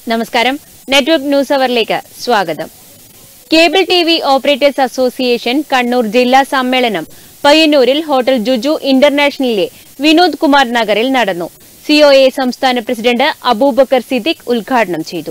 നമസ്കാരം network news അവറിലേക്ക് സ്വാഗതം cable T V operators association Kannur ജില്ലാ സമ്മേളനം പയ്യന്നൂരിൽ ഹോട്ടൽ ജുജു ഇന്റർനാഷണലിലെ വിനോദ് കുമാർ നഗറിൽ നടന്നു സിഒഎ സംസ്ഥാന പ്രസിഡന്റ് അബൂബക്കർ സിദ്ദിഖ് ഉദ്ഘാടനം ചെയ്തു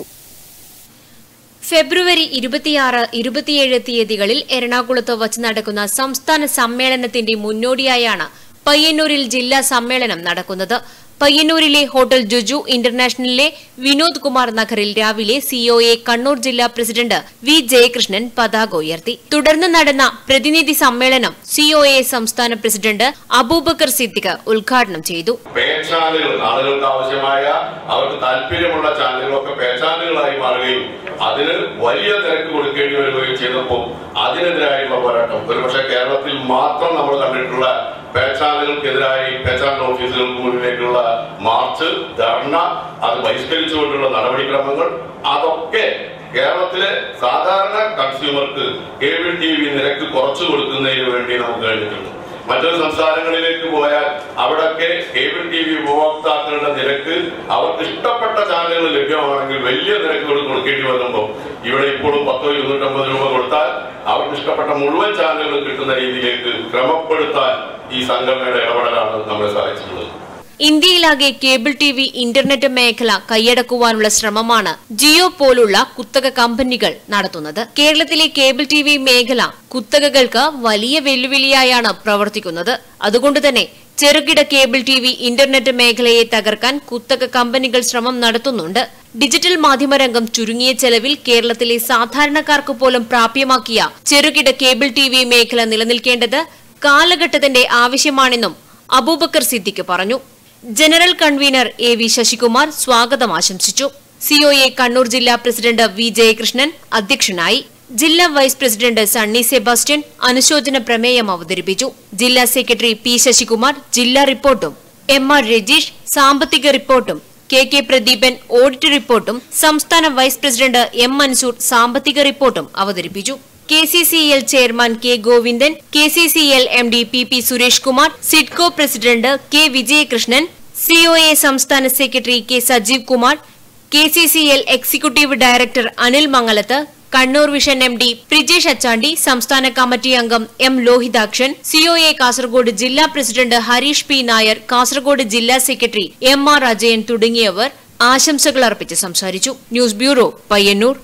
ഫെബ്രുവരി ഇരുപത്തിയാറ് ഇരുപത്തിയേഴ് തീയതികളിൽ എറണാകുളത്ത് വച്ച് നടക്കുന്ന സംസ്ഥാന സമ്മേളനത്തിന്റെ മുന്നോടിയായാണ് പയ്യന്നൂരിൽ ജില്ലാ സമ്മേളനം നടക്കുന്നത് പയ്യന്നൂരിലെ ഹോട്ടൽ ജുജു ഇന്റർനാഷണലിലെ വിനോദ് കുമാർ നഗറിൽ രാവിലെ സിഒഎ കണ്ണൂർ ജില്ലാ പ്രസിഡന്റ് വി ജയകൃഷ്ണൻ പതാക ഉയർത്തി തുടർന്ന് നടന്ന പ്രതിനിധി സമ്മേളനം സിഒഎ സംസ്ഥാന പ്രസിഡന്റ് അബൂബക്കർ സിദ്ദിഖ് ഉദ്ഘാടനം ചെയ്തു പേ ചാനലുകൾ ആളുകൾക്ക് ആവശ്യമായ അവർക്ക് താല്പര്യമുള്ള ചാനലുകളൊക്കെ പേ ചാനലുകളായി മാറുകയും അതിന് വലിയ തിരക്ക് കൊടുക്കേണ്ടി വരികയും ചെയ്തപ്പോൾ അതിനെതിരായുള്ള പോരാട്ടം ഒരുപക്ഷെ കേരളത്തിൽ മാത്രം നമ്മൾ കണ്ടിട്ടുള്ള പേ ചാനലുകൾക്കെതിരായി പേ ചാനൽ ഓഫീസുകൾക്ക് മുന്നിലേക്കുള്ള മാർച്ച് ധർണ അത് ബഹിഷ്കരിച്ചുകൊണ്ടുള്ള നടപടിക്രമങ്ങൾ അതൊക്കെ കേരളത്തിലെ സാധാരണ കൺസ്യൂമർക്ക് കേബിൾ ടി വി നിരക്ക് കുറച്ചു കൊടുക്കുന്നതിന് വേണ്ടി നമുക്ക് കഴിഞ്ഞിട്ടുണ്ട് മറ്റൊരു സംസ്ഥാനങ്ങളിലേക്ക് പോയാൽ അവിടൊക്കെ കേബിൾ ടി വി ഉപഭോക്താക്കളുടെ നിരക്ക് അവർക്ക് ഇഷ്ടപ്പെട്ട ചാനലുകൾ ലഭ്യമാണെങ്കിൽ വലിയ നിരക്കുകൾ കൊടുക്കേണ്ടി വരുമ്പോൾ ഇവിടെ ഇപ്പോഴും പത്തോ ഇരുന്നൂറ്റമ്പത് രൂപ കൊടുത്താൽ അവർക്ക് ഇഷ്ടപ്പെട്ട മുഴുവൻ ചാനലുകൾ കിട്ടുന്ന രീതിയിലേക്ക് ക്രമപ്പെടുത്താൻ ഈ സംഘടനയുടെ ഇടപെടലാണ് നമ്മളെ സഹായിച്ചിട്ടുള്ളത് ഇന്ത്യയിലാകെ കേബിൾ ടി വി ഇന്റർനെറ്റ് മേഖല കൈയടക്കുവാനുള്ള ശ്രമമാണ് ജിയോ പോലുള്ള കുത്തക കമ്പനികൾ നടത്തുന്നത് കേരളത്തിലെ കേബിൾ ടി വി മേഖല കുത്തകകൾക്ക് വലിയ വെല്ലുവിളിയായാണ് പ്രവർത്തിക്കുന്നത് അതുകൊണ്ട് തന്നെ ചെറുകിട കേബിൾ ടി വി ഇന്റർനെറ്റ് മേഖലയെ തകർക്കാൻ കുത്തക കമ്പനികൾ ശ്രമം നടത്തുന്നുണ്ട് ഡിജിറ്റൽ മാധ്യമരംഗം ചുരുങ്ങിയ ചെലവിൽ കേരളത്തിലെ സാധാരണക്കാർക്ക് പോലും പ്രാപ്യമാക്കിയ ചെറുകിട കേബിൾ ടി വി മേഖല നിലനിൽക്കേണ്ടത് കാലഘട്ടത്തിന്റെ ആവശ്യമാണെന്നും അബൂബക്കർ സിദ്ദിഖ് പറഞ്ഞു general convener A V Sasikumar സ്വാഗതം ആശംസിച്ചു സിഒഎ കണ്ണൂർ ജില്ലാ പ്രസിഡന്റ് വി ജയകൃഷ്ണൻ അധ്യക്ഷനായി ജില്ലാ വൈസ് പ്രസിഡന്റ് സണ്ണി സെബാസ്റ്റ്യൻ അനുശോചന പ്രമേയം അവതരിപ്പിച്ചു ജില്ലാ സെക്രട്ടറി പി ശശികുമാർ ജില്ലാ റിപ്പോർട്ടും എം ആർ രജീഷ് സാമ്പത്തിക റിപ്പോർട്ടും കെ കെ പ്രദീപൻ ഓഡിറ്റ് റിപ്പോർട്ടും സംസ്ഥാന വൈസ് പ്രസിഡന്റ് എം മൻസൂർ സാമ്പത്തിക റിപ്പോർട്ടും അവതരിപ്പിച്ചു K C C L chairman K Govindan K C C L M D P P Suresh Kumar SIDCO president K Vijayakrishnan COA സംസ്ഥാന secretary K Sajeev Kumar K C C L executive director Anil Mangalath Kannur vision M D Prijesh Achandi സംസ്ഥാന committee അംഗം M Lohithakshan COA Kasaragod ജില്ലാ president Harish P Nair Kasaragod ജില്ലാ secretary M R Ajayan തുടങ്ങിയവർ ആശംസകൾ അർപ്പിച്ച് സംസാരിച്ചു news bureau Payyanur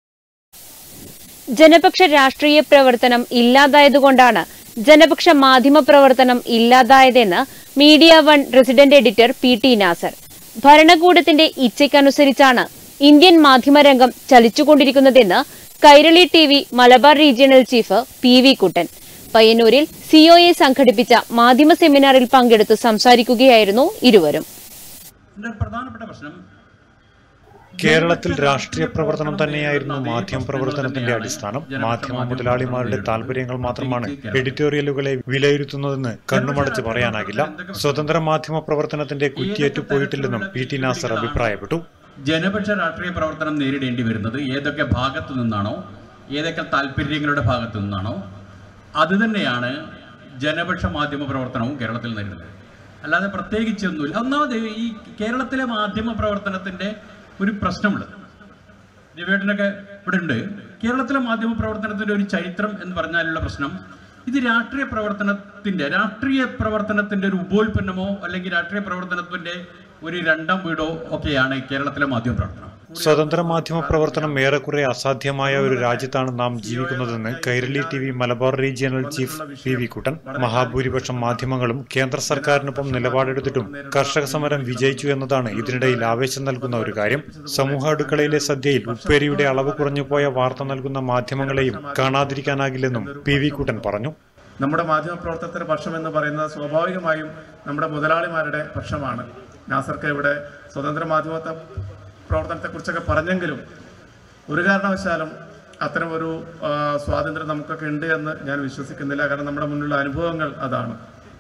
ജനപക്ഷ രാഷ്ട്രീയ പ്രവർത്തനം ഇല്ലാതായതുകൊണ്ടാണ് ജനപക്ഷ മാധ്യമ പ്രവർത്തനം ഇല്ലാതായതെന്ന് media one resident editor P T Nasar ഭരണകൂടത്തിന്റെ ഇച്ഛയ്ക്കനുസരിച്ചാണ് ഇന്ത്യൻ മാധ്യമരംഗം ചലിച്ചുകൊണ്ടിരിക്കുന്നതെന്ന് Kairali T V Malabar regional chief P V Kuttan പയ്യന്നൂരിൽ സിഒഎ സംഘടിപ്പിച്ച മാധ്യമ സെമിനാറിൽ പങ്കെടുത്തു സംസാരിക്കുകയായിരുന്നു ഇരുവരും ഇതിന്റെ ഒരു പ്രധാനപ്പെട്ട പ്രശ്നം കേരളത്തിൽ രാഷ്ട്രീയ പ്രവർത്തനം തന്നെയായിരുന്നു മാധ്യമ പ്രവർത്തനത്തിന്റെ അടിസ്ഥാനം മാധ്യമ മുതലാളിമാരുടെ താല്പര്യങ്ങൾ മാത്രമാണ് എഡിറ്റോറിയലുകളെ വിലയിരുത്തുന്നതെന്ന് കണ്ണുമടച്ച് പറയാനാകില്ല സ്വതന്ത്ര മാധ്യമ പ്രവർത്തനത്തിന്റെ കുറ്റിയേറ്റു പോയിട്ടില്ലെന്നും പി ടി നാസർ അഭിപ്രായപ്പെട്ടു ജനപക്ഷ രാഷ്ട്രീയ പ്രവർത്തനം നേരിടേണ്ടി വരുന്നത് ഏതൊക്കെ ഭാഗത്തു നിന്നാണോ ഏതൊക്കെ താല്പര്യങ്ങളുടെ ഭാഗത്തു നിന്നാണോ അത് തന്നെയാണ് ജനപക്ഷ മാധ്യമ പ്രവർത്തനവും കേരളത്തിൽ നേരിടുന്നത് അല്ലാതെ പ്രത്യേകിച്ചൊന്നുമില്ല ഒന്നാമത് ഈ കേരളത്തിലെ മാധ്യമ പ്രവർത്തനത്തിന്റെ ഒരു പ്രശ്നമുള്ളത് രവിയേട്ടനൊക്കെ ഇവിടെ ഉണ്ട് കേരളത്തിലെ മാധ്യമ പ്രവർത്തനത്തിന്റെ ഒരു ചരിത്രം എന്ന് പറഞ്ഞാലുള്ള പ്രശ്നം ഇത് രാഷ്ട്രീയ പ്രവർത്തനത്തിന്റെ രാഷ്ട്രീയ പ്രവർത്തനത്തിന്റെ ഒരു ഉപോൽപ്പന്നമോ അല്ലെങ്കിൽ രാഷ്ട്രീയ പ്രവർത്തനത്തിന്റെ ഒരു രണ്ടാം വീടോ ഒക്കെയാണ് കേരളത്തിലെ മാധ്യമ പ്രവർത്തനം സ്വതന്ത്ര മാധ്യമ പ്രവർത്തനം ഏറെക്കുറെ അസാധ്യമായ ഒരു രാജ്യത്താണ് നാം ജീവിക്കുന്നതെന്ന് Kairali T V Malabar regional chief P V Kuttan മഹാഭൂരിപക്ഷം മാധ്യമങ്ങളും കേന്ദ്ര സർക്കാരിനൊപ്പം നിലപാടെടുത്തിട്ടും കർഷക സമരം വിജയിച്ചു എന്നതാണ് ഇതിനിടയിൽ ആവേശം നൽകുന്ന ഒരു കാര്യം സമൂഹ അടുക്കളയിലെ സദ്യയിൽ ഉപ്പേരിയുടെ അളവ് കുറഞ്ഞുപോയ വാർത്ത നൽകുന്ന മാധ്യമങ്ങളെയും കാണാതിരിക്കാനാകില്ലെന്നും പി വി കുട്ടൻ പറഞ്ഞു നമ്മുടെ മാധ്യമപ്രവർത്തകരുടെ പക്ഷം എന്ന് പറയുന്നത് സ്വാഭാവികമായും നമ്മുടെ മുതലാളിമാരുടെ പക്ഷമാണ് നാസർക്ക് ഇവിടെ സ്വതന്ത്ര മാധ്യമ പ്രവർത്തനത്തെക്കുറിച്ചൊക്കെ പറഞ്ഞെങ്കിലും ഒരു കാരണവശാലും അത്തരം ഒരു ആ, സ്വാതന്ത്ര്യം നമുക്കൊക്കെ ഉണ്ട് എന്ന് ഞാൻ വിശ്വസിക്കുന്നില്ല കാരണം നമ്മുടെ മുന്നിലുള്ള അനുഭവങ്ങൾ അതാണ്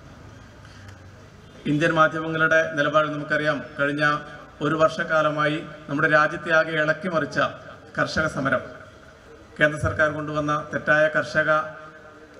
ഇന്ത്യൻ മാധ്യമങ്ങളുടെ നിലപാട് നമുക്കറിയാം കഴിഞ്ഞ ഒരു വർഷക്കാലമായി നമ്മുടെ രാജ്യത്തെ ആകെ ഇളക്കി മറിച്ച കർഷക സമരം കേന്ദ്ര സർക്കാർ കൊണ്ടുവന്ന തെറ്റായ കർഷക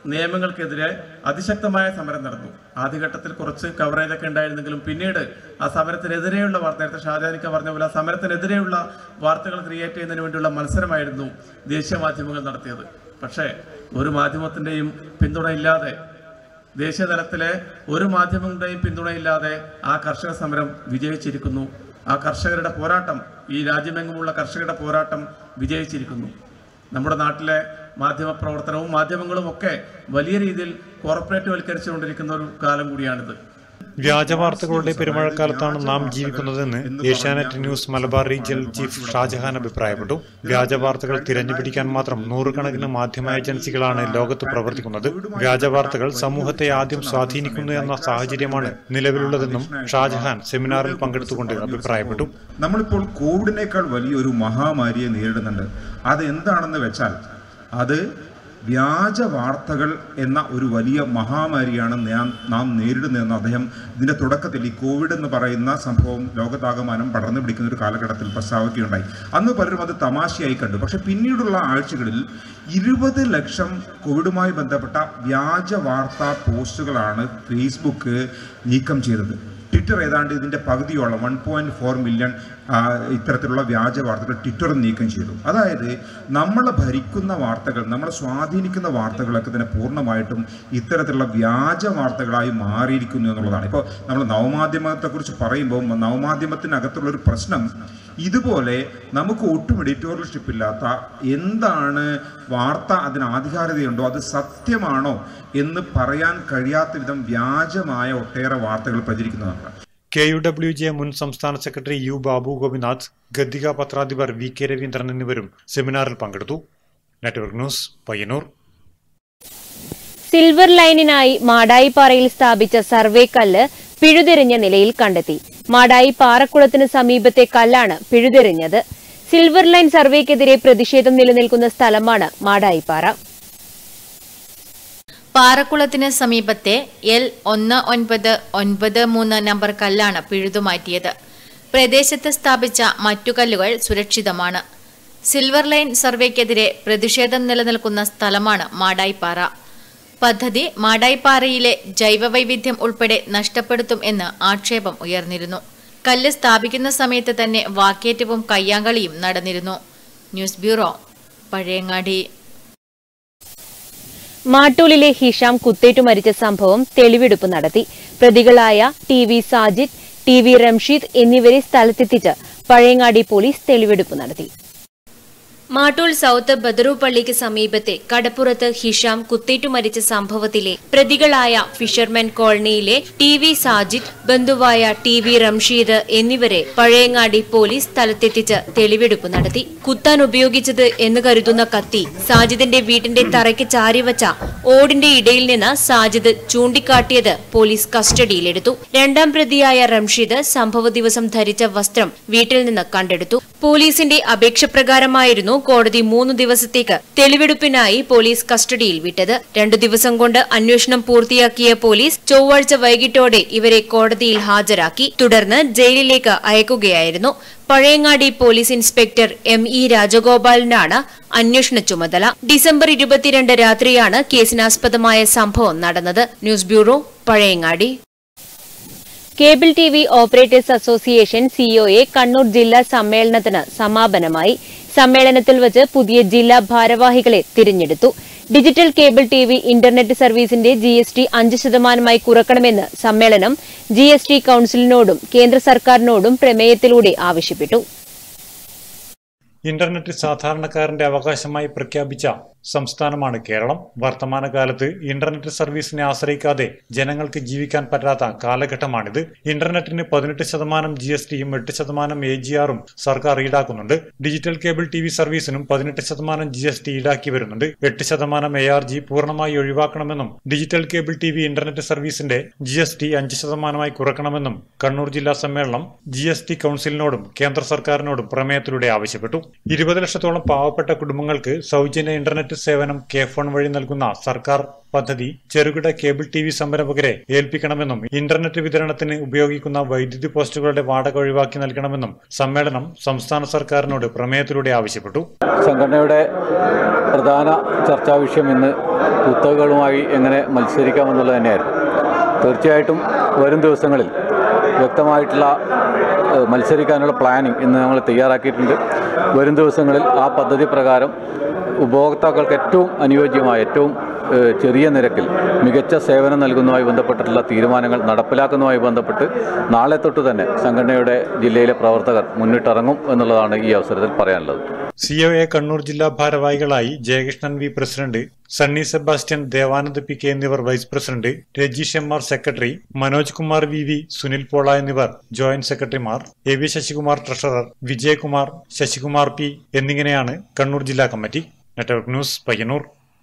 നിയമങ്ങൾക്കെതിരെ അതിശക്തമായ സമരം നടന്നു ആദ്യഘട്ടത്തിൽ കുറച്ച് കവറേജ് ഒക്കെ ഉണ്ടായിരുന്നെങ്കിലും പിന്നീട് ആ സമരത്തിനെതിരെയുള്ള വാർത്ത നേരത്തെ ഷാജാനിക്ക പറഞ്ഞ പോലെ ആ സമരത്തിനെതിരെയുള്ള വാർത്തകൾ ക്രിയേറ്റ് ചെയ്യുന്നതിന് വേണ്ടിയുള്ള മത്സരമായിരുന്നു ദേശീയ മാധ്യമങ്ങൾ നടത്തിയത് പക്ഷേ ഒരു മാധ്യമത്തിൻ്റെയും പിന്തുണയില്ലാതെ ദേശീയ തലത്തിലെ ഒരു മാധ്യമങ്ങളുടെയും പിന്തുണയില്ലാതെ ആ കർഷക സമരം വിജയിച്ചിരിക്കുന്നു ആ കർഷകരുടെ പോരാട്ടം ഈ രാജ്യമെങ്ങുമുള്ള കർഷകരുടെ പോരാട്ടം വിജയിച്ചിരിക്കുന്നു നമ്മുടെ നാട്ടിലെ മാധ്യമ പ്രവർത്തനവും മാധ്യമങ്ങളും ഒക്കെ വലിയ രീതിയിൽ കോർപ്പറേറ്റ് വൽക്കരിച്ചുകൊണ്ടിരിക്കുന്ന ഒരു കാലം കൂടിയാണിത് വ്യാജവാർത്തകളുടെ പെരുമഴക്കാലത്താണ് നാം ജീവിക്കുന്നതെന്ന് Asianet news Malabar regional chief Shajahan അഭിപ്രായപ്പെട്ടു വ്യാജവാർത്തകൾ തിരഞ്ഞുപിടിക്കാൻ മാത്രം നൂറുകണക്കിന് മാധ്യമ ഏജൻസികളാണ് ലോകത്ത് പ്രവർത്തിക്കുന്നത് വ്യാജവാർത്തകൾ സമൂഹത്തെ ആദ്യം സ്വാധീനിക്കുന്നു എന്ന സാഹചര്യമാണ് നിലവിലുള്ളതെന്നും ഷാജഹാൻ സെമിനാറിൽ പങ്കെടുത്തുകൊണ്ട് അഭിപ്രായപ്പെട്ടു നമ്മളിപ്പോൾ കോവിഡിനേക്കാൾ വലിയൊരു മഹാമാരിയെ നേരിടുന്നുണ്ട് അത് എന്താണെന്ന് വെച്ചാൽ അത് വ്യാജ വാർത്തകൾ എന്ന ഒരു വലിയ മഹാമാരിയാണ് ഞാൻ നാം നേരിടുന്നതെന്ന് അദ്ദേഹം ഇതിൻ്റെ തുടക്കത്തിൽ ഈ കോവിഡ് എന്ന് പറയുന്ന സംഭവം ലോകത്താകമാനം പടർന്നു പിടിക്കുന്ന ഒരു കാലഘട്ടത്തിൽ പ്രസ്താവിക്കുകയുണ്ടായി അന്ന് പലരും അത് തമാശയായി കണ്ടു പക്ഷെ പിന്നീടുള്ള ആഴ്ചകളിൽ ഇരുപത് ലക്ഷം കോവിഡുമായി ബന്ധപ്പെട്ട വ്യാജ വാർത്താ പോസ്റ്റുകളാണ് ഫേസ്ബുക്ക് നീക്കം ചെയ്തത് ട്വിറ്റർ ഏതാണ്ട് ഇതിൻ്റെ പകുതിയോളം വൺ പോയിന്റ് ഫോർ മില്യൺ ഇത്തരത്തിലുള്ള വ്യാജ വാർത്തകൾ ട്വിറ്റർ നീക്കം ചെയ്തു അതായത് നമ്മളെ ഭരിക്കുന്ന വാർത്തകൾ നമ്മളെ സ്വാധീനിക്കുന്ന വാർത്തകളൊക്കെ തന്നെ പൂർണ്ണമായിട്ടും ഇത്തരത്തിലുള്ള വ്യാജ വാർത്തകളായി മാറിയിരിക്കുന്നു എന്നുള്ളതാണ് ഇപ്പോൾ നമ്മൾ നവമാധ്യമത്തെക്കുറിച്ച് പറയുമ്പോൾ നവമാധ്യമത്തിനകത്തുള്ള ഒരു പ്രശ്നം ഇതുപോലെ നമുക്ക് ഒട്ടും എഡിറ്റോറിയൽഷിപ്പ് ഇല്ലാത്ത എന്താണ് വാർത്ത അതിന് ആധികാരികതയുണ്ടോ അത് സത്യമാണോ എന്ന് പറയാൻ കഴിയാത്ത വിധം വ്യാജമായ ഒട്ടേറെ വാർത്തകൾ പ്രചരിക്കുന്നതാണ് കെ യു ഡബ്ല്യു ജെ മുൻ സംസ്ഥാന സെക്രട്ടറി യു ബാബു ഗോപിനാഥ് ഗദ്ദിക പത്രാധിപർ വി കെ രവീന്ദ്രൻ എന്നിവരും സെമിനാറിൽ പങ്കെടുത്തു നെറ്റ്വർക്ക് ന്യൂസ് പയ്യന്നൂർ സിൽവർ ലൈനിനായി മാടായിപ്പാറയിൽ സ്ഥാപിച്ച സർവേ കല്ല് പിഴുതെറിഞ്ഞ നിലയിൽ കണ്ടെത്തി മാടായി പാറക്കുളത്തിന് സമീപത്തെ കല്ലാണ് പിഴുതെറിഞ്ഞത് സിൽവർ ലൈൻ സർവേക്കെതിരെ പ്രതിഷേധം നിലനിൽക്കുന്ന സ്ഥലമാണ് മാടായിപ്പാറ പാറക്കുളത്തിന് സമീപത്തെ എൽ ഒന്ന് ഒൻപത് ഒൻപത് മൂന്ന് നമ്പർ കല്ലാണ് പിഴുതുമാറ്റിയത് പ്രദേശത്ത് സ്ഥാപിച്ച മറ്റു കല്ലുകൾ സുരക്ഷിതമാണ് സിൽവർ ലൈൻ സർവേക്കെതിരെ പ്രതിഷേധം നിലനിൽക്കുന്ന സ്ഥലമാണ് മാടായിപ്പാറ പദ്ധതി മാടായിപ്പാറയിലെ ജൈവവൈവിധ്യം ഉൾപ്പെടെ നഷ്ടപ്പെടുത്തും എന്ന് ആക്ഷേപം ഉയർന്നിരുന്നു കല്ല് സ്ഥാപിക്കുന്ന സമയത്ത് തന്നെ വാക്കേറ്റവും കയ്യാങ്കളിയും നടന്നിരുന്നു ന്യൂസ് ബ്യൂറോ പഴയങ്ങാടി മാട്ടൂലിലെ ഹിഷാം കുത്തേറ്റു മരിച്ച സംഭവം തെളിവെടുപ്പ് നടത്തി പ്രതികളായ T V Sajid T V Ramsheed എന്നിവരെ സ്ഥലത്തെത്തിച്ച് പഴയങ്ങാടി പോലീസ് തെളിവെടുപ്പ് നടത്തി മാട്ടൂൾ സൌത്ത് ബദറു പള്ളിക്ക് സമീപത്തെ കടപ്പുറത്ത് ഹിഷാം കുത്തേറ്റു മരിച്ച സംഭവത്തിലെ പ്രതികളായ ഫിഷർമാൻ കോളനിയിലെ ടി വി സാജിദ് ബന്ധുവായ ടി വി റംഷീദ് എന്നിവരെ പഴയങ്ങാടി പോലീസ് സ്ഥലത്തെത്തിച്ച് തെളിവെടുപ്പ് നടത്തി കുത്താൻ ഉപയോഗിച്ചത് എന്ന് കരുതുന്ന കത്തി സാജിദിന്റെ വീടിന്റെ തറയ്ക്ക് ചാരിവച്ച ഓടിന്റെ ഇടയിൽ നിന്ന് സാജിദ് ചൂണ്ടിക്കാട്ടിയത് പോലീസ് കസ്റ്റഡിയിലെടുത്തു രണ്ടാം പ്രതിയായ റംഷീദ് സംഭവ ദിവസം ധരിച്ച വസ്ത്രം വീട്ടിൽ നിന്ന് കണ്ടെടുത്തു പോലീസിന്റെ അപേക്ഷ പ്രകാരമായിരുന്നു കോടതി മൂന്ന് ദിവസത്തേക്ക് തെളിവെടുപ്പിനായി പോലീസ് കസ്റ്റഡിയിൽ വിട്ടത് രണ്ടു ദിവസം കൊണ്ട് അന്വേഷണം പൂർത്തിയാക്കിയ പോലീസ് ചൊവ്വാഴ്ച വൈകിട്ടോടെ ഇവരെ കോടതിയിൽ ഹാജരാക്കി തുടർന്ന് ജയിലിലേക്ക് അയക്കുകയായിരുന്നു Pazhayangadi police inspector M E രാജഗോപാലിനാണ് അന്വേഷണ ചുമതല ഡിസംബർ ഇരുപത്തിരണ്ട് രാത്രിയാണ് കേസിനാസ്പദമായ സംഭവം നടന്നത് news bureau Pazhayangadi cable T V operators association COA Kannur ജില്ലാ സമ്മേളനത്തിന് സമാപനമായി സമ്മേളനത്തിൽ വച്ച് പുതിയ ജില്ലാ ഭാരവാഹികളെ തിരഞ്ഞെടുത്തു digital cable T V internet സർവീസിന്റെ ജി എസ് ടി അഞ്ച് ശതമാനമായി കുറക്കണമെന്ന് സമ്മേളനം ജി എസ് ടി കൌൺസിലിനോടും കേന്ദ്ര സർക്കാരിനോടും പ്രമേയത്തിലൂടെ ആവശ്യപ്പെട്ടു ഇന്റർനെറ്റ് സാധാരണക്കാരന്റെ അവകാശമായി പ്രഖ്യാപിച്ച സംസ്ഥാനമാണ് കേരളം വർത്തമാനകാലത്ത് ഇന്റർനെറ്റ് സർവീസിനെ ആശ്രയിക്കാതെ ജനങ്ങൾക്ക് ജീവിക്കാൻ പറ്റാത്ത കാലഘട്ടമാണിത് ഇന്റർനെറ്റിന് പതിനെട്ട് ശതമാനം ജി എസ് ടിയും എട്ട് ശതമാനം എ ജി ആറും സർക്കാർ ഈടാക്കുന്നുണ്ട് ഡിജിറ്റൽ കേബിൾ ടി വി സർവീസിനും പതിനെട്ട് ശതമാനം ജി എസ് ടി ഈടാക്കി വരുന്നുണ്ട് എട്ട് ശതമാനം എ ആർ ജി പൂർണ്ണമായി ഒഴിവാക്കണമെന്നും digital cable T V internet സർവീസിന്റെ ജി എസ് ടി അഞ്ച് ശതമാനമായി കുറക്കണമെന്നും കണ്ണൂർ ജില്ലാ സമ്മേളനം ജി എസ് ടി കൌൺസിലിനോടും കേന്ദ്ര സർക്കാരിനോടും പ്രമേയത്തിലൂടെ ആവശ്യപ്പെട്ടു ഇരുപത് ലക്ഷത്തോളം പാവപ്പെട്ട കുടുംബങ്ങൾക്ക് സൗജന്യ ഇന്റർനെറ്റ് സേവനം കെ ഫോൺ വഴി നൽകുന്ന സർക്കാർ പദ്ധതി ചെറുകിട കേബിൾ ടി വി സംരംഭകരെ ഏൽപ്പിക്കണമെന്നും ഇന്റർനെറ്റ് വിതരണത്തിന് ഉപയോഗിക്കുന്ന വൈദ്യുതി പോസ്റ്റുകളുടെ വാടക ഒഴിവാക്കി നൽകണമെന്നും സമ്മേളനം സംസ്ഥാന സർക്കാരിനോട് പ്രമേയത്തിലൂടെ ആവശ്യപ്പെട്ടു സംഘടനയുടെ പ്രധാന ചർച്ചാ വിഷയം ഇന്ന് കുത്തകകളുമായി എങ്ങനെ മത്സരിക്കാമെന്നുള്ളത് തന്നെയായിരുന്നു തീർച്ചയായിട്ടും വരും ദിവസങ്ങളിൽ വ്യക്തമായിട്ടുള്ള ഏഹ്, മത്സരിക്കാനുള്ള പ്ലാനിങ് ഇന്ന് നമ്മൾ തയ്യാറാക്കിയിട്ടുണ്ട് വരും ദിവസങ്ങളിൽ ആ പദ്ധതി പ്രകാരം ഉപഭോക്താക്കൾക്ക് ഏറ്റവും അനുയോജ്യമായ ഏറ്റവും ഏഹ്, ചെറിയ നിരക്കിൽ മികച്ച സേവനം നൽകുന്നതുമായി ബന്ധപ്പെട്ടിട്ടുള്ള തീരുമാനങ്ങൾ നടപ്പിലാക്കുന്നതുമായി ബന്ധപ്പെട്ട് നാളെ തൊട്ട് തന്നെ സംഘടനയുടെ ജില്ലയിലെ പ്രവർത്തകർ മുന്നിട്ടിറങ്ങും എന്നുള്ളതാണ് ഈ അവസരത്തിൽ പറയാനുള്ളത് സി ഒ എ കണ്ണൂർ ജില്ലാ ഭാരവാഹികളായി Jayakrishnan V president Sunny Sebastian Devanand P K എന്നിവർ vice president Rajeesh M R secretary Manoj Kumar V V Sunil Pola എന്നിവർ ജോയിന്റ് സെക്രട്ടറിമാർ A V Sasikumar treasurer Vijayakumar Sasikumar P എന്നിങ്ങനെയാണ് കണ്ണൂർ ജില്ലാ committee network news Payyanur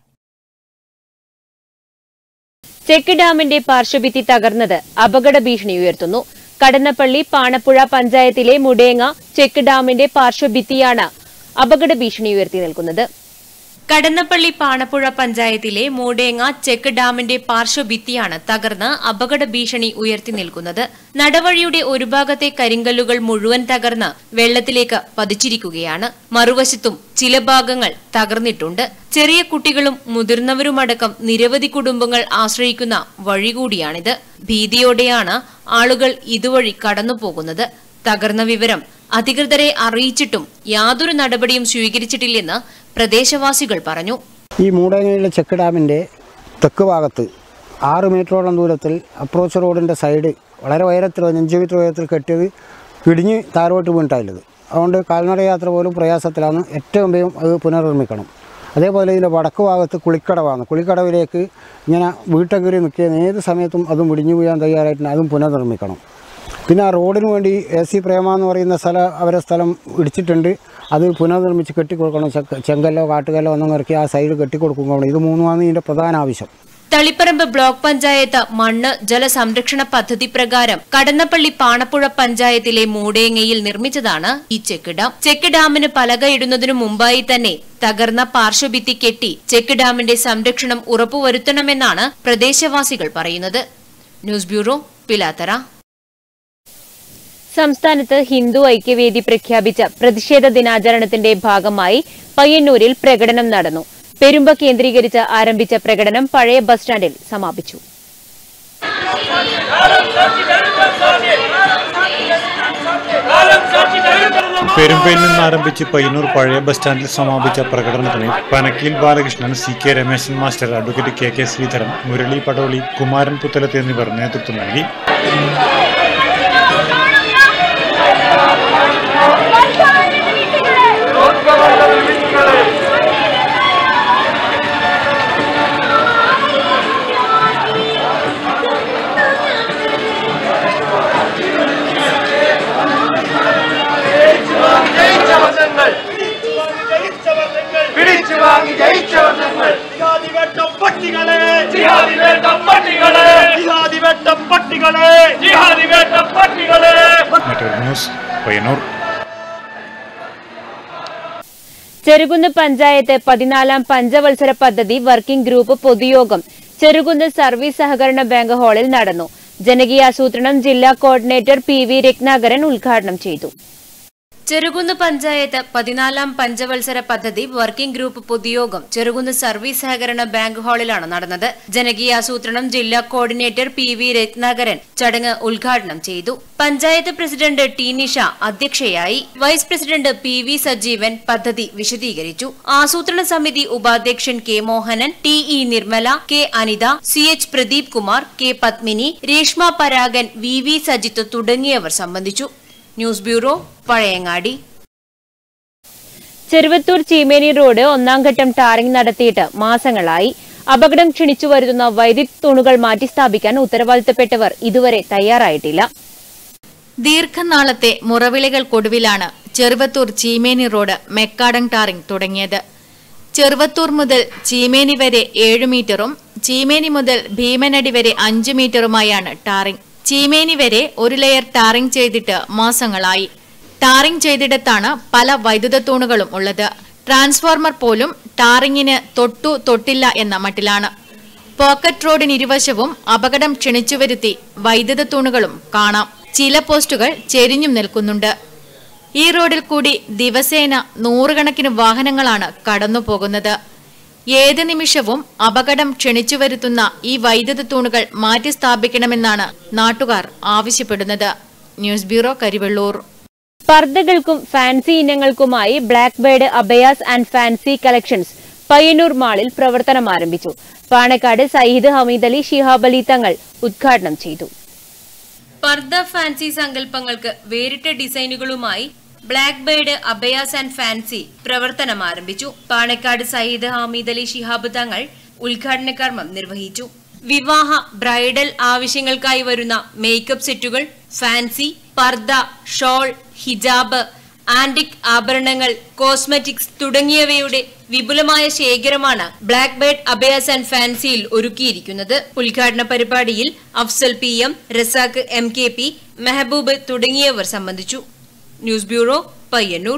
check ഡാമിന്റെ പാർശ്വഭിത്തി തകർന്നത് അപകട ഭീഷണി ഉയർത്തുന്നു കടന്നപ്പള്ളി പാണപ്പുഴ പഞ്ചായത്തിലെ മുടേങ്ങ ചെക്ക് ഡാമിന്റെ പാർശ്വഭിത്തിയാണ് അപകട ഭീഷണി ഉയർത്തി നിൽക്കുന്നത് കടന്നപ്പള്ളി പാണപ്പുഴ പഞ്ചായത്തിലെ മൂടേങ്ങ ചെക്ക് ഡാമിന്റെ പാർശ്വഭിത്തിയാണ് തകർന്ന് അപകട ഭീഷണി ഉയർത്തി നിൽക്കുന്നത് നടവഴിയുടെ ഒരു ഭാഗത്തെ കരിങ്കല്ലുകൾ മുഴുവൻ തകർന്ന് വെള്ളത്തിലേക്ക് പതിച്ചിരിക്കുകയാണ് മറുവശത്തും ചില ഭാഗങ്ങൾ തകർന്നിട്ടുണ്ട് ചെറിയ കുട്ടികളും മുതിർന്നവരുമടക്കം നിരവധി കുടുംബങ്ങൾ ആശ്രയിക്കുന്ന വഴി കൂടിയാണിത് ഭീതിയോടെയാണ് ആളുകൾ ഇതുവഴി കടന്നുപോകുന്നത് തകർന്ന വിവരം അധികൃതരെ അറിയിച്ചിട്ടും യാതൊരു നടപടിയും സ്വീകരിച്ചിട്ടില്ലെന്ന് പ്രദേശവാസികൾ പറഞ്ഞു ഈ മൂടങ്ങയിലെ ചെക്ക് ഡാമിൻ്റെ തെക്ക് ഭാഗത്ത് ആറ് മീറ്ററോളം ദൂരത്തിൽ അപ്രോച്ച് റോഡിൻ്റെ സൈഡ് വളരെ ഉയരത്തിൽ അഞ്ച് മീറ്റർ ഉയരത്തിൽ കെട്ടിയത് ഇടിഞ്ഞ് താരോട്ട് വീണിട്ടായുള്ളത് അതുകൊണ്ട് കാൽനട യാത്ര പോലും പ്രയാസത്തിലാണ് ഏറ്റവും വേഗം അത് പുനർനിർമ്മിക്കണം അതേപോലെ ഇതിൻ്റെ വടക്ക് ഭാഗത്ത് കുളിക്കടവാണ് കുളിക്കടവിലേക്ക് ഇങ്ങനെ വീട്ടകറി നിൽക്കുന്ന ഏത് സമയത്തും അതും ഇടിഞ്ഞു വീഴാൻ തയ്യാറായിട്ടുണ്ട് അതും പുനർനിർമ്മിക്കണം പിന്നെ ആ റോഡിന് വേണ്ടി എ സി പ്രേമ എന്ന് പറയുന്ന സ്ഥലം അവരെ സ്ഥലം ഇടിച്ചിട്ടുണ്ട് അത് പുനർനിർമ്മിച്ച് കെട്ടിക്കൊടുക്കണം ചെക്ക- ചെങ്കല്ലോ കാട്ടുകല്ലോ ഒന്നും ഇറക്കി ആ സൈഡ് കെട്ടിക്കൊടുക്കണം ഇത് മൂന്നുമാണ് ഇതിൻ്റെ പ്രധാന ആവശ്യം തളിപ്പറമ്പ് ബ്ലോക്ക് പഞ്ചായത്ത് മണ്ണ് ജലസംരക്ഷണ പദ്ധതി പ്രകാരം കടന്നപ്പള്ളി പാണപ്പുഴ പഞ്ചായത്തിലെ മൂടേങ്ങയിൽ നിർമ്മിച്ചതാണ് ഈ ചെക്ക് ഡാം ചെക്ക് ഡാമിന് പലക ഇടുന്നതിനു മുമ്പായി തന്നെ തകർന്ന പാർശ്വഭിത്തി കെട്ടി ചെക്ക് ഡാമിന്റെ സംരക്ഷണം ഉറപ്പുവരുത്തണമെന്നാണ് പ്രദേശവാസികൾ പറയുന്നത് ന്യൂസ് ബ്യൂറോ പിലാത്തറ സംസ്ഥാനത്ത് ഹിന്ദു ഐക്യവേദി പ്രഖ്യാപിച്ച പ്രതിഷേധ ദിനാചരണത്തിന്റെ ഭാഗമായി പയ്യന്നൂരിൽ പ്രകടനം നടന്നു പെരുമ്പ കേന്ദ്രീകരിച്ച് ആരംഭിച്ച പ്രകടനം പഴയ ബസ് സ്റ്റാൻഡിൽ സമാപിച്ചു പെരുമ്പയിൽ നിന്ന് ആരംഭിച്ച് പയ്യന്നൂർ പഴയ ബസ് സ്റ്റാൻഡിൽ സമാപിച്ച പ്രകടനത്തിന് Panakkeel Balakrishnan C K Rameshan master advocate K K Sreedharan Murali Padoli Kumaran Puthalath എന്നിവർ നേതൃത്വം നൽകി പിടിച്ചു വാങ്ങി ജയിച്ചവർ ഞങ്ങൾ ജിഹാദിവേട്ടം പട്ടികളെ ജിഹാദിവേട്ടം പട്ടികളെ ജിഹാദിവേട്ടം പട്ടികളെ ജിഹാദിവേട്ടം പട്ടികളെ നെറ്റ്വർക്ക് ന്യൂസ് പയ്യന്നൂർ ചെറുകുന്ന് പഞ്ചായത്ത് പതിനാലാം പഞ്ചവത്സര പദ്ധതി വർക്കിംഗ് ഗ്രൂപ്പ് പൊതുയോഗം ചെറുകുന്ന് സർവീസ് സഹകരണ ബാങ്ക് ഹാളിൽ നടന്നു ജനകീയാസൂത്രണം ജില്ലാ കോർഡിനേറ്റർ പി വി രത്നാകരൻ ഉദ്ഘാടനം ചെയ്തു ചെറുകുന്ന് പഞ്ചായത്ത് പതിനാലാം പഞ്ചവത്സര പദ്ധതി വർക്കിംഗ് ഗ്രൂപ്പ് പൊതുയോഗം ചെറുകുന്ന് സർവീസ് സഹകരണ ബാങ്ക് ഹാളിലാണ് നടന്നത് ജനകീയാസൂത്രണം ജില്ലാ കോർഡിനേറ്റർ പി വി രത്നാകരൻ ചടങ്ങ് ഉദ്ഘാടനം ചെയ്തു പഞ്ചായത്ത് പ്രസിഡന്റ് ടി നിഷ അധ്യക്ഷയായി vice president P V Sajeevan പദ്ധതി വിശദീകരിച്ചു ആസൂത്രണ സമിതി ഉപാധ്യക്ഷൻ K Mohanan T E Nirmala K Anitha C H Pradeep Kumar K Padmini Reshma Paragan V V Sajith തുടങ്ങിയവർ സംബന്ധിച്ചു news bureau Pazhayangadi Cheruvathur Cheemeni road ഒന്നാം ഘട്ടം ടാറിംഗ് നടത്തിയിട്ട് മാസങ്ങളായി അപകടം ക്ഷണിച്ചു വരുത്തുന്ന വൈദ്യുതി തൂണുകൾ മാറ്റിസ്ഥാപിക്കാൻ ഉത്തരവാദിത്തപ്പെട്ടവർ ഇതുവരെ തയ്യാറായിട്ടില്ല ദീർഘനാളത്തെ മുറവിളികൾക്കൊടുവിലാണ് Cheruvathur Cheemeni road macadam tarring തുടങ്ങിയത് ചെറുവത്തൂർ മുതൽ ചീമേനി വരെ ഏഴ് മീറ്ററും ചീമേനി മുതൽ ഭീമനടി വരെ അഞ്ച് മീറ്ററുമായാണ് ടാറിംഗ് ചീമേനി വരെ ഒരു ലെയർ ടാറിംഗ് ചെയ്തിട്ട് മാസങ്ങളായി ടാറിംഗ് ചെയ്തിടത്താണ് പല വൈദ്യുത തൂണുകളും ഉള്ളത് ട്രാൻസ്ഫോർമർ പോലും ടാറിങ്ങിന് തൊട്ടു തൊട്ടില്ല എന്ന മട്ടിലാണ് പോക്കറ്റ് റോഡിന് ഇരുവശവും അപകടം ക്ഷണിച്ചു വരുത്തി വൈദ്യുത തൂണുകളും കാണാം ചില പോസ്റ്റുകൾ ചെരിഞ്ഞും നിൽക്കുന്നുണ്ട് ഈ റോഡിൽ കൂടി ദിവസേന നൂറുകണക്കിന് വാഹനങ്ങളാണ് കടന്നു പോകുന്നത് ഏത് നിമിഷവും അപകടം ക്ഷണിച്ചു വരുത്തുന്ന ഈ വൈദ്യുത തൂണുകൾ മാറ്റി സ്ഥാപിക്കണമെന്നാണ് നാട്ടുകാർ ആവശ്യപ്പെടുന്നത് ന്യൂസ് ബ്യൂറോ കരിവെള്ളൂർ പർദ്ദകൾക്കും ഫാൻസി ഇനങ്ങൾക്കുമായി black bird abayas and fancy collections Payyanur മാളിൽ പ്രവർത്തനം ആരംഭിച്ചു പാണക്കാട് സയ്യിദ് ഹമീദ് അലി ഷിഹാബ് അലി തങ്ങൾ ഉദ്ഘാടനം ചെയ്തു പർദ്ദ ഫാൻസി സങ്കല്പങ്ങൾക്ക് വേറിട്ട ഡിസൈനുകളുമായി black bird abayas and fancy പ്രവർത്തനം ആരംഭിച്ചു പാണക്കാട് സയ്യിദ് ഹമീദ് അലി ഷിഹാബ് തങ്ങൾ ഉദ്ഘാടന കർമ്മം നിർവഹിച്ചു വിവാഹ ബ്രൈഡൽ ആവശ്യങ്ങൾക്കായി വരുന്ന മേക്കപ്പ് സെറ്റുകൾ ഫാൻസി പർദ്ദ ഷോൾ ഹിജാബ് ആന്റിക് ആഭരണങ്ങൾ കോസ്മെറ്റിക്സ് തുടങ്ങിയവയുടെ വിപുലമായ ശേഖരമാണ് ബ്ലാക്ക് ബേർഡ് അബയാസ് ആൻഡ് ഫാൻസിയിൽ ഒരുക്കിയിരിക്കുന്നത് ഉദ്ഘാടന പരിപാടിയിൽ Afsal P M Razak M K P Mehaboob തുടങ്ങിയവർ സംബന്ധിച്ചു ന്യൂസ് ബ്യൂറോ പയ്യന്നൂർ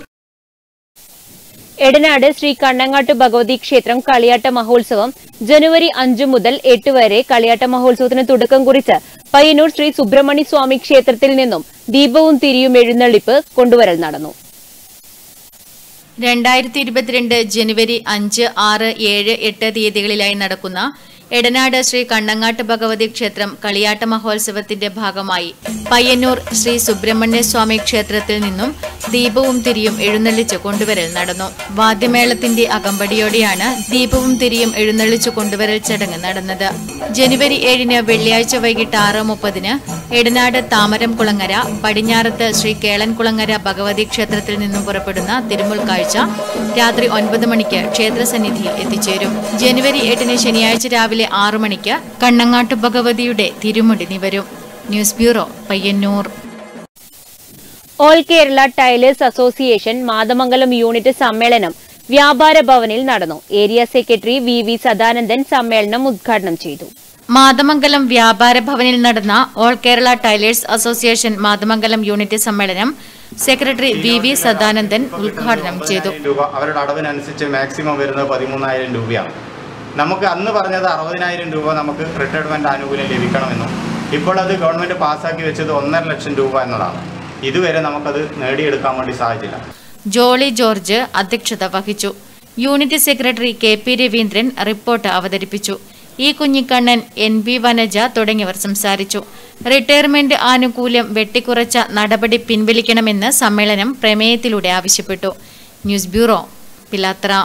എടനാട് ശ്രീ കണ്ണങ്ങാട്ട് ഭഗവതി ക്ഷേത്രം കളിയാട്ട മഹോത്സവം ജനുവരി അഞ്ചു മുതൽ എട്ട് വരെ കളിയാട്ട മഹോത്സവത്തിന് തുടക്കം കുറിച്ച് പയ്യന്നൂർ ശ്രീ സുബ്രഹ്മണ്യ സ്വാമി ക്ഷേത്രത്തിൽ നിന്നും ദീപവും തിരിയും എഴുന്നള്ളിപ്പ് കൊണ്ടുവരൽ നടന്നു രണ്ടായിരത്തി ഇരുപത്തിരണ്ട് ജനുവരി അഞ്ച് ആറ് ഏഴ് എട്ട് തീയതികളിലായി നടക്കുന്ന എടനാട് ശ്രീ കണ്ണങ്ങാട്ട് ഭഗവതി ക്ഷേത്രം കളിയാട്ട മഹോത്സവത്തിന്റെ ഭാഗമായി പയ്യന്നൂർ ശ്രീ സുബ്രഹ്മണ്യ സ്വാമി ക്ഷേത്രത്തിൽ നിന്നും ദീപവും തിരിയും എഴുന്നള്ളിച്ച് കൊണ്ടുവരൽ നടന്നു വാദ്യമേളത്തിന്റെ അകമ്പടിയോടെയാണ് ദീപവും തിരിയും എഴുന്നള്ളിച്ചു കൊണ്ടുവരൽ ചടങ്ങ് നടന്നത് ജനുവരി ഏഴിന് വെള്ളിയാഴ്ച വൈകിട്ട് ആറ് മുപ്പതിന് എടനാട് താമരം കുളങ്ങര പടിഞ്ഞാറത്ത് ശ്രീ കേളൻകുളങ്ങര ഭഗവതി ക്ഷേത്രത്തിൽ നിന്നും പുറപ്പെടുന്ന തിരുമുൽ കാഴ്ച രാത്രി ഒൻപത് മണിക്ക് ക്ഷേത്രസന്നിധിയിൽ എത്തിച്ചേരും ജനുവരി എട്ടിന് ശനിയാഴ്ച രാവിലെ ആറു മണിക്ക് കണ്ണങ്ങാട്ട് ഭഗവതിയുടെ തിരുമുടി നിവരും news bureau Payyanur all Kerala tailors association Mathamangalam unit സമ്മേളനം വ്യാപാര ഭവനിൽ നടന്നു area secretary V V Sadanandan സമ്മേളനം ഉദ്ഘാടനം ചെയ്തു മാതമംഗലം വ്യാപാര ഭവനിൽ നടന്ന all Kerala tailors association Mathamangalam unit സമ്മേളനം സെക്രട്ടറി വി വി സദാനന്ദൻ ഉദ്ഘാടനം ചെയ്തു രൂപ അവരുടെ അടവിനനുസരിച്ച് മാക്സിമം വരുന്നത് പതിമൂന്നായിരം രൂപയാണ് നമുക്ക് അന്ന് പറഞ്ഞത് അറുപതിനായിരം രൂപ നമുക്ക് റിട്ടയർമെന്റ് ആനുകൂല്യം ലഭിക്കണമെന്നും ഇപ്പോൾ അത് ഗവൺമെന്റ് പാസ്സാക്കി വെച്ചത് ഒന്നര ലക്ഷം രൂപ എന്നതാണ് ഇതുവരെ നമുക്കത് നേടിയെടുക്കാൻ വേണ്ടി സാധിച്ചില്ല ജോളി ജോർജ് അധ്യക്ഷത വഹിച്ചു unit secretary K P Raveendran report അവതരിപ്പിച്ചു E Kunhikannan N B Vanaja തുടങ്ങിയവർ സംസാരിച്ചു റിട്ടയർമെന്റ് ആനുകൂല്യം വെട്ടിക്കുറച്ച നടപടി പിൻവലിക്കണമെന്ന് സമ്മേളനം പ്രമേയത്തിലൂടെ ആവശ്യപ്പെട്ടു ന്യൂസ് ബ്യൂറോ പിലാത്ര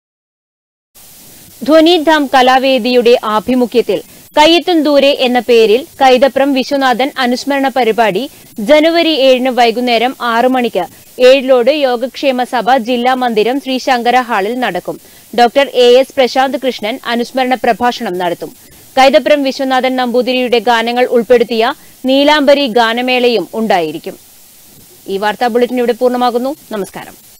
ധ്വനിധാം കലാവേദിയുടെ ആഭിമുഖ്യത്തിൽ കയ്യെത്തും ദൂരെ എന്ന പേരിൽ കൈതപ്രം വിശ്വനാഥൻ അനുസ്മരണ പരിപാടി ജനുവരി ഏഴിന് വൈകുന്നേരം ആറു മണിക്ക് ഏഴിലോട് യോഗക്ഷേമ സഭ ജില്ലാ മന്ദിരം ശ്രീ ശങ്കര ഹാളിൽ നടക്കും doctor A S Prashanth Krishnan അനുസ്മരണ പ്രഭാഷണം നടത്തും കൈതപ്രം വിശ്വനാഥൻ നമ്പൂതിരിയുടെ ഗാനങ്ങൾ ഉൾപ്പെടുത്തിയ നീലാംബരി ഗാനമേളയും ഉണ്ടായിരിക്കും ഈ വാർത്താ ബുള്ളറ്റിൻ ഇവിടെ പൂർണ്ണമാകുന്നു നമസ്കാരം